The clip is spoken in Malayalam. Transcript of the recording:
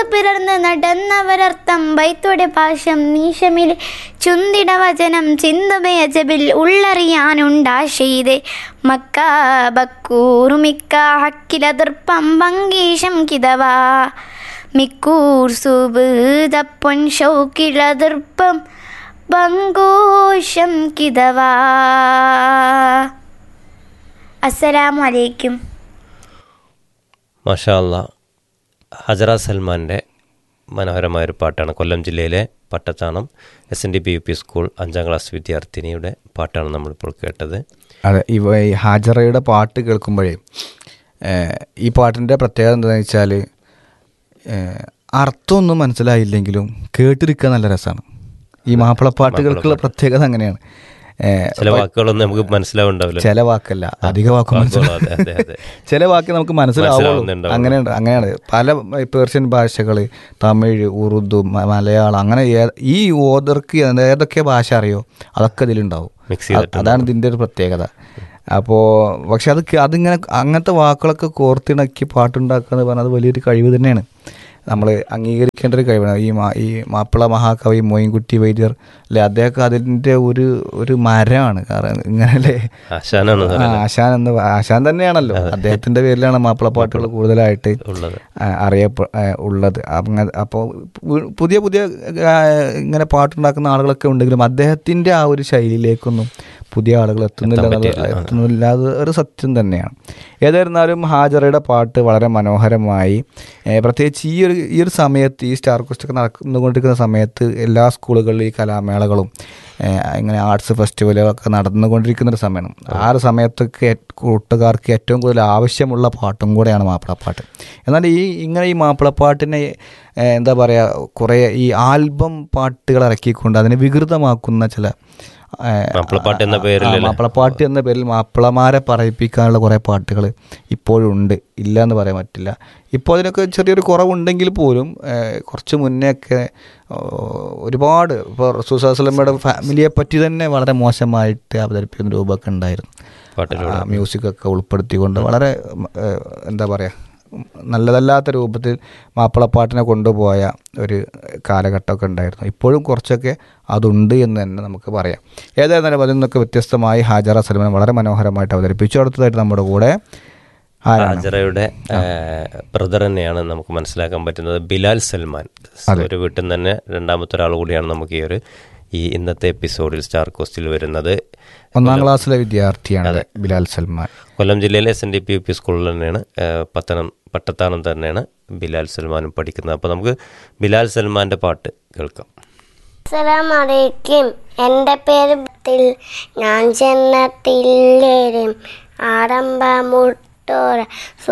പിറർന്ന് നടന്നവരർത്ഥം ബൈത്തോടെ പാശം നീശമിലെ ചുന്തിട വചനം ചിന്തുമയജബിൽ ഉള്ളറിയാനുണ്ടാശയിതെ മക്ക ബക്കൂറുമിക്ക ഹക്കിലതിർപ്പം പങ്കീശം കിതവാ മിക്കൂർ സുബുതപ്പൊൻ ഷൗക്കിളതിർപ്പം ബങ്കോശം കിതവാ അസ്സലാമു അലൈക്കും മാഷാ അല്ല ഹജറ സൽമാൻ്റെ മനോഹരമായൊരു പാട്ടാണ് കൊല്ലം ജില്ലയിലെ Pattathanam S N D P U P school അഞ്ചാം ക്ലാസ് വിദ്യാർത്ഥിനിയുടെ പാട്ടാണ് നമ്മളിപ്പോൾ കേട്ടത് അതെ ഇവ ഈ ഹാജറയുടെ പാട്ട് കേൾക്കുമ്പോഴേ ഏഹ്, ഈ പാട്ടിൻ്റെ പ്രത്യേകത എന്താണെന്ന് വെച്ചാൽ ഏഹ്, അർത്ഥമൊന്നും മനസ്സിലായില്ലെങ്കിലും കേട്ടിരിക്കാൻ നല്ല രസമാണ് ഈ മാപ്പിളപ്പാട്ടുകൾക്കുള്ള പ്രത്യേകത അങ്ങനെയാണ് ഏഹ്, ചില വാക്കുകളൊന്നും നമുക്ക് മനസ്സിലാവുണ്ടാവില്ല ചില വാക്കല്ല അധിക വാക്ക് മനസ്സിലാവും അതെ അതെ അതെ ചില വാക്ക് നമുക്ക് മനസ്സിലാവുള്ളൂ മനസ്സിലാവുന്നുണ്ടാവുള്ളൂ. അങ്ങനെയുണ്ട് അങ്ങനെയാണ് പല പേർഷ്യൻ ഭാഷകൾ തമിഴ് ഉറുദു മ- മലയാളം അങ്ങനെ ഏ- ഈ ഓദർക്ക് ഏതൊക്കെ ഭാഷ അറിയോ അതൊക്കെ ഇതിലുണ്ടാവും മിക്സ് ചെയ്തിട്ട് അതാണ് ഇതിൻ്റെ ഒരു പ്രത്യേകത അപ്പോൾ പക്ഷെ അത് ക- അതിങ്ങനെ അങ്ങനത്തെ വാക്കുകളൊക്കെ കോർത്തിണക്കി പാട്ടുണ്ടാക്കുക എന്ന് പറഞ്ഞാൽ അത് വലിയൊരു കഴിവ് തന്നെയാണ് നമ്മൾ അംഗീകരിക്കേണ്ട ഒരു കഴിവാണ് ഈ മാ ഈ മാപ്പിള മഹാകവി മോയിൻകുട്ടി വൈദ്യർ അല്ലെ അദ്ദേഹമൊക്കെ അതിൻ്റെ ഒരു ഒരു മരമാണ് കാരണം ഇങ്ങനല്ലേ ആശാനാണ് ആ, ആശാൻ എന്ന് പ- ആശാൻ തന്നെയാണല്ലോ അദ്ദേഹത്തിന്റെ പേരിലാണ് മാപ്പിളപ്പാട്ടുകൾ കൂടുതലായിട്ട് ഉള്ളത് ആ, അറിയപ്പെ ആ, ഉള്ളത് അങ്ങനെ അപ്പോൾ പുതിയ പുതിയ ആ, ഇങ്ങനെ പാട്ടുണ്ടാക്കുന്ന ആളുകളൊക്കെ ഉണ്ടെങ്കിലും അദ്ദേഹത്തിന്റെ ആ ഒരു ശൈലിയിലേക്കൊന്നും പുതിയ ആളുകൾ എത്തുന്നില്ല എന്നുള്ളത് എത്തുന്നില്ല അത് ഒരു സത്യം തന്നെയാണ് ഏതായിരുന്നാലും ഹാജറയുടെ പാട്ട് വളരെ മനോഹരമായി ഏ, പ്രത്യേകിച്ച് ഈ ഒരു ഈ ഒരു സമയത്ത് ഈ സ്റ്റാർ ക്വസ്റ്റ് ഒക്കെ നടന്നുകൊണ്ടിരിക്കുന്ന സമയത്ത് എല്ലാ സ്കൂളുകളിലും ഈ കലാമേളകളും ഏ, ഇങ്ങനെ ആർട്സ് ഫെസ്റ്റിവലുകളൊക്കെ നടന്നുകൊണ്ടിരിക്കുന്ന ഒരു സമയമാണ് ആ ഒരു സമയത്തൊക്കെ ഏ- കൂട്ടുകാർക്ക് ഏറ്റവും കൂടുതൽ ആവശ്യമുള്ള പാട്ടും കൂടെയാണ് മാപ്പിളപ്പാട്ട് എന്നാൽ ഈ ഇങ്ങനെ ഈ മാപ്പിളപ്പാട്ടിനെ ഏ, എന്താ പറയുക കുറേ ഈ ആൽബം പാട്ടുകൾ ഇറക്കിക്കൊണ്ട് അതിനെ വികൃതമാക്കുന്ന ചില ഏ, മാപ്പിളപ്പാട്ട് എന്ന പേരിൽ ആ, മാപ്പിളപ്പാട്ട് എന്ന പേരിൽ മാപ്പിളമാരെ പറയിപ്പിക്കാനുള്ള കുറേ പാട്ടുകൾ ഇപ്പോഴും ഉണ്ട് ഇല്ല എന്ന് പറയാൻ പറ്റില്ല ഇപ്പോൾ അതിനൊക്കെ ചെറിയൊരു കുറവുണ്ടെങ്കിൽ പോലും ഏഹ്, കുറച്ച് മുന്നേ ഒക്കെ ഓ, ഒരുപാട് ഇപ്പോൾ റസൂസാസ്ലമയുടെ ഫാമിലിയെ പറ്റി തന്നെ വളരെ മോശമായിട്ട് അവതരിപ്പിക്കുന്ന രൂപമൊക്കെ ഉണ്ടായിരുന്നു പാട്ടിലൂടെ ആ, മ്യൂസിക്കൊക്കെ ഉൾപ്പെടുത്തിക്കൊണ്ട് വളരെ ഉം, ഏഹ്, എന്താ പറയുക ഉം, നല്ലതല്ലാത്ത രൂപത്തിൽ മാപ്പിളപ്പാട്ടിനെ കൊണ്ടുപോയ ഒരു കാലഘട്ടമൊക്കെ ഉണ്ടായിരുന്നു ഇപ്പോഴും കുറച്ചൊക്കെ അതുണ്ട് എന്ന് തന്നെ നമുക്ക് പറയാം ഏതായിരുന്നാലും അതിൽ നിന്നൊക്കെ വ്യത്യസ്തമായി ഹാജറ സൽമാൻ വളരെ മനോഹരമായിട്ട് അവതരിപ്പിച്ചു അടുത്തതായിട്ട് നമ്മുടെ കൂടെ ആരാണ് ഹാജറയുടെ ബ്രദർ തന്നെയാണ് നമുക്ക് മനസ്സിലാക്കാൻ പറ്റുന്നത് ബിലാൽ സൽമാൻ ഒരു വീട്ടിൽ നിന്ന് തന്നെ രണ്ടാമത്തെ ഒരാൾ കൂടിയാണ് നമുക്ക് ഈ ഒരു ഈ ഇന്നത്തെ എപ്പിസോഡിൽ സ്റ്റാർ കോസ്റ്റിൽ വരുന്നത് ഒന്നാം ക്ലാസ്സിലെ വിദ്യാർത്ഥിയാണ് ബിലാൽ സൽമാൻ കൊല്ലം ജില്ലയിലെ S N D P U P സ്കൂളിൽ തന്നെയാണ് ഏഹ്, പത്തനം പട്ടത്താനം തന്നെയാണ് ബിലാൽ സൽമാനും പഠിക്കുന്നത് അപ്പോൾ നമുക്ക് ബിലാൽ സൽമാൻ്റെ പാട്ട് കേൾക്കാം അസ്സലാമലൈക്കും എൻ്റെ പേര് ബത്തിൽ ഞാൻ ചെന്ന തില്ലേരും ആടമ്പ മുട്ടോര